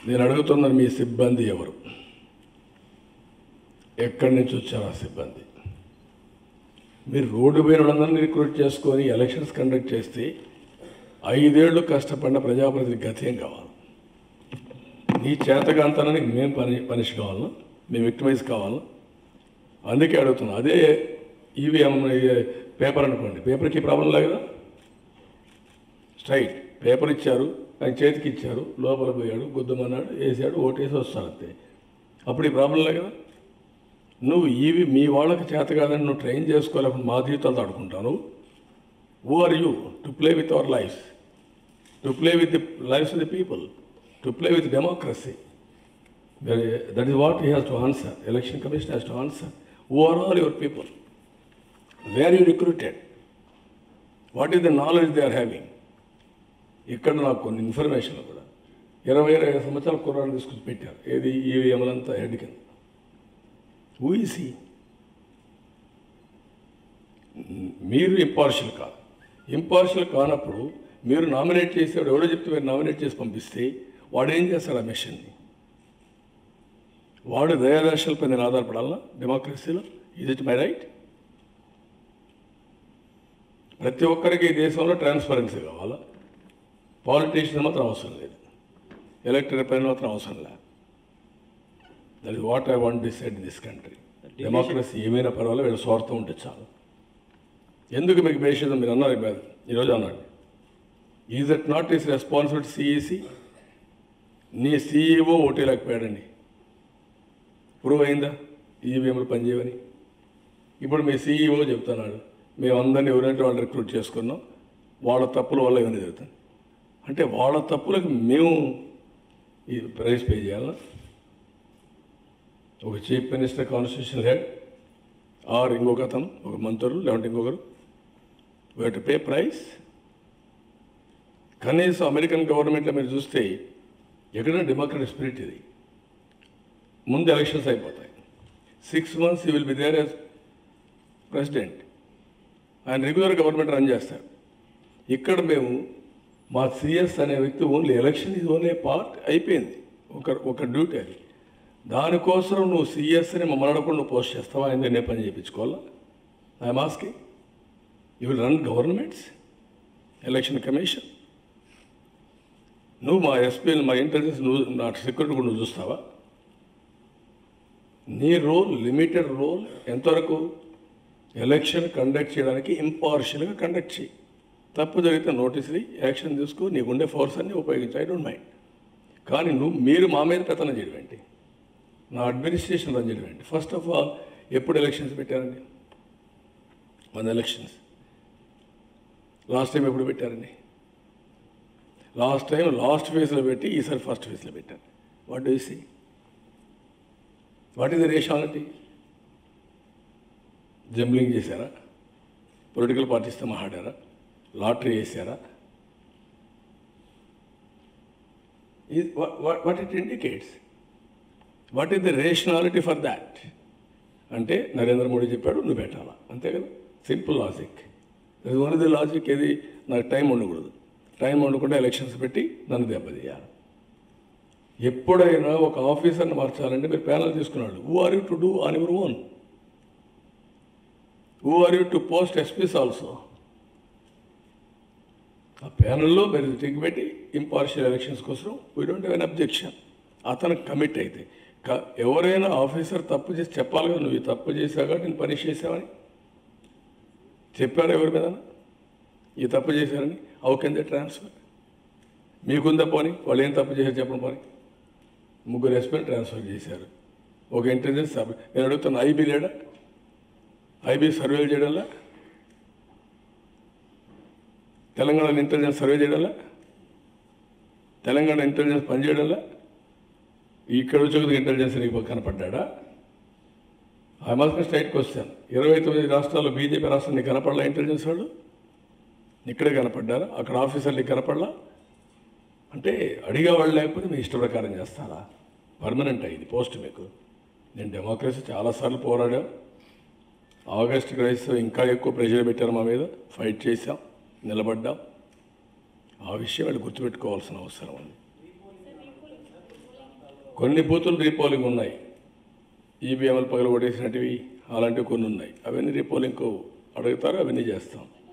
నేను అడుగుతున్న మీ సిబ్బంది ఎవరు ఎక్కడి నుంచి వచ్చారు ఆ సిబ్బంది మీరు రోడ్డు పైన వాళ్ళందరినీ రిక్రూట్ చేసుకొని ఎలక్షన్స్ కండక్ట్ చేస్తే ఐదేళ్లు కష్టపడిన ప్రజాప్రతినిధి గతేం కావాలి నీ చేతకాంతనానికి మేము పని పనిష్ కావాలా మేము విక్టిమైజ్ కావాలా అందుకే అడుగుతున్నాం అదే ఈవీఎం పేపర్ అనుకోండి పేపర్కి ప్రాబ్లం లేదు కదా స్ట్రైట్ పేపర్ ఇచ్చారు ఆయన చేతికి ఇచ్చారు లోపల పోయాడు గుద్దమన్నాడు వేసాడు ఓటేసి వస్తాడు అంతే అప్పుడు ఈ ప్రాబ్లం లేదు కదా నువ్వు ఇవి మీ వాళ్ళకి చేత కాదని నువ్వు ట్రైన్ చేసుకోలేకుండా మా జీవితాలతో ఆడుకుంటాను who are you to play with our life to play with the lives of the people to play with democracy that is what he has to answer election commission has to answer who are all your people where you recruited what is the knowledge they are having ఇక్కడ నాకు కొన్ని information కూడా ఇరవై ఇరవై సంవత్సరాల కుర్రాన్ని తీసుకొచ్చి పెట్టారు ఏది ఈవీఎంలంతా హెడ్ కింద హూ ఈస్ హీ మీరు ఇంపార్షియల్ కాదు ఇంపార్షియల్ కానప్పుడు మీరు నామినేట్ చేసేవాడు ఎవడో చెప్తే మీరు నామినేట్ చేసి పంపిస్తే వాడు ఏం చేస్తాడు ఆ మిషన్ని వాడు దయాదర్శలపై నేను ఆధారపడాలా డెమోక్రసీలో ఇది ఇట్ మై రైట్ ప్రతి ఒక్కరికి ఈ దేశంలో ట్రాన్స్పరెన్సీ కావాలా పాలిటీషియన్ మాత్రం అవసరం లేదు ఎలక్టెడ్ పైన మాత్రం అవసరం లేదు that is what I want decide in this country democracy ఏమైనా పర్వాలేదు వీళ్ళ స్వార్థం ఉంటే చాలు ఎందుకు మీకు బేషిజం మీరు అన్నారు ఇవాళ, ఈరోజు అన్నాడు is it not is responsibility CEC నీ సీఈఓ ఓటీ లేకపోయాడండి ప్రూవ్ అయిందా ఈవీఎంలు పనిచేయవని ఇప్పుడు మీ సీఈఓ చెప్తున్నాడు మేమందరినీ ఎవరంటే వాళ్ళు రిక్రూట్ చేసుకున్నాం వాళ్ళ తప్పుల వల్ల ఇవన్నీ జరుగుతుంది అంటే వాళ్ళ తప్పులకు మేము ఈ ప్రైస్ పే చేయాలా ఒక chief minister constitution head or ఇంకొక అతను ఒక మంత్రులు లేదంటే ఇంకొకరు వీ టు పే ప్రైస్ కనీసం అమెరికన్ గవర్నమెంట్లో మీరు చూస్తే ఎక్కడైనా డెమోక్రటిక్ స్పిరిట్ ఇది ముందు ఎలక్షన్స్ అయిపోతాయి six months he will be there as president ఆయన రెగ్యులర్ గవర్నమెంట్ రన్ చేస్తారు ఇక్కడ మేము మా సిఎస్ అనే వ్యక్తి ఓన్లీ ఎలక్షన్ ఇది ఓన్లీ పార్ట్ అయిపోయింది ఒక ఒక డ్యూటీ అది దానికోసం నువ్వు సిఎస్ని మమ్మల్ని అడగకుండా నువ్వు పోస్ట్ చేస్తావా ఆయన నేను పని చేయించుకోవాలా I'm asking you will run governments election commission నువ్వు మా ఎస్పీని మా ఇంటెలిజెన్స్ నువ్వు నా సెక్యూరిటీ కూడా నువ్వు చూస్తావా నీ రోల్ లిమిటెడ్ రోల్ ఎంతవరకు ఎలక్షన్ కండక్ట్ చేయడానికి ఇంపార్షియల్గా కండక్ట్ చేయి తప్పు జరిగితే నోటీసులు యాక్షన్ తీసుకో నీకుండే ఫోర్స్ అన్ని ఉపయోగించు ఐ డోంట్ మైండ్ కానీ నువ్వు మీరు మా మీద పెత్తనం చేయడం ఏంటి నా అడ్మినిస్ట్రేషన్ రన్ చేయడం ఏంటి ఫస్ట్ ఆఫ్ ఆల్ ఎప్పుడు ఎలక్షన్స్ పెట్టారండి మన ఎలక్షన్స్ లాస్ట్ టైం ఎప్పుడు పెట్టారండి లాస్ట్ టైం లాస్ట్ ఫేజ్లో పెట్టి ఈసారి ఫస్ట్ ఫేజ్లో పెట్టారు what do see what is the rationality jumbling చేశారా పొలిటికల్ పార్టీస్తో మాట్లాడారా లాటరీ వేసారా what it indicates what is the rationality for that అంటే నరేంద్ర మోడీ చెప్పాడు నువ్వు పెట్టాలా అంతే కదా సింపుల్ లాజిక్ ఇది ఓన్లీ ది లాజిక్ ఏది నాకు టైం ఉండకూడదు టైం ఉండకుండా ఎలక్షన్స్ పెట్టి నన్ను దెబ్బతీయాలి ఎప్పుడైనా ఒక ఆఫీసర్ని మార్చాలంటే మీరు ప్యానల్ తీసుకున్నాడు who are you to do on your own who are you to post SPs also ఆ ప్యానల్లో మీరు టిక్ పెట్టి ఇంపార్షియల్ ఎలక్షన్స్ కోసం we don't have an objection అతను కమిట్ అయితే క- ఎవరైనా ఆఫీసర్ తప్పు చేసి చెప్పాలి కదా నువ్వు ఈ తప్పు చేశాక నేను పని చేసావని చెప్పారా ఎవరి మీద ఈ తప్పు చేశారని హౌ కెన్ దే ట్రాన్స్ఫర్ మీకుందా పోని వాళ్ళు ఏం తప్పు చేశారు చెప్పండి పోని ముగ్గురు ఎస్పీని ట్రాన్స్ఫర్ చేశారు ఒక ఇంటెలిజెన్స్ సబ్ నేను అడుగుతున్నా ఐబీ లేడా ఐబీ సర్వేలు చేయడంలా తెలంగాణ ఇంటెలిజెన్స్ సర్వే చేయడంలా తెలంగాణ ఇంటెలిజెన్స్ పనిచేయడంలా ఇక్కడ వచ్చి ఇంటెలిజెన్స్ నీకు కనపడ్డా ఐ మస్ట్ స్ట్రైట్ క్వశ్చన్ ఇరవై తొమ్మిది రాష్ట్రాల్లో బీజేపీ రాష్ట్రం నీకు కనపడలా ఇంటెలిజెన్స్ వాళ్ళు ఇక్కడే కనపడ్డారా అక్కడ ఆఫీసర్ నీకు కనపడలా అంటే అడిగే వాళ్ళు లేకపోతే మీ ఇష్ట ప్రకారం చేస్తారా పర్మనెంట్ అయింది పోస్ట్ మీకు నేను డెమోక్రసీ చాలాసార్లు పోరాడాం ఆగస్ట్ క్రైస్ ఇంకా ఎక్కువ ప్రెషర్ పెట్టారు మా మీద ఫైట్ చేశాం నిలబడ్డాం ఆ విషయం వాళ్ళు గుర్తుపెట్టుకోవాల్సిన అవసరం ఉంది కొన్ని బూతులు రీపోలింగ్ ఉన్నాయి ఈవీఎంలు పగల కొట్టేసినటివి అలాంటివి కొన్ని ఉన్నాయి అవన్నీ రీపోలింగ్ అడుగుతారు అవన్నీ చేస్తాం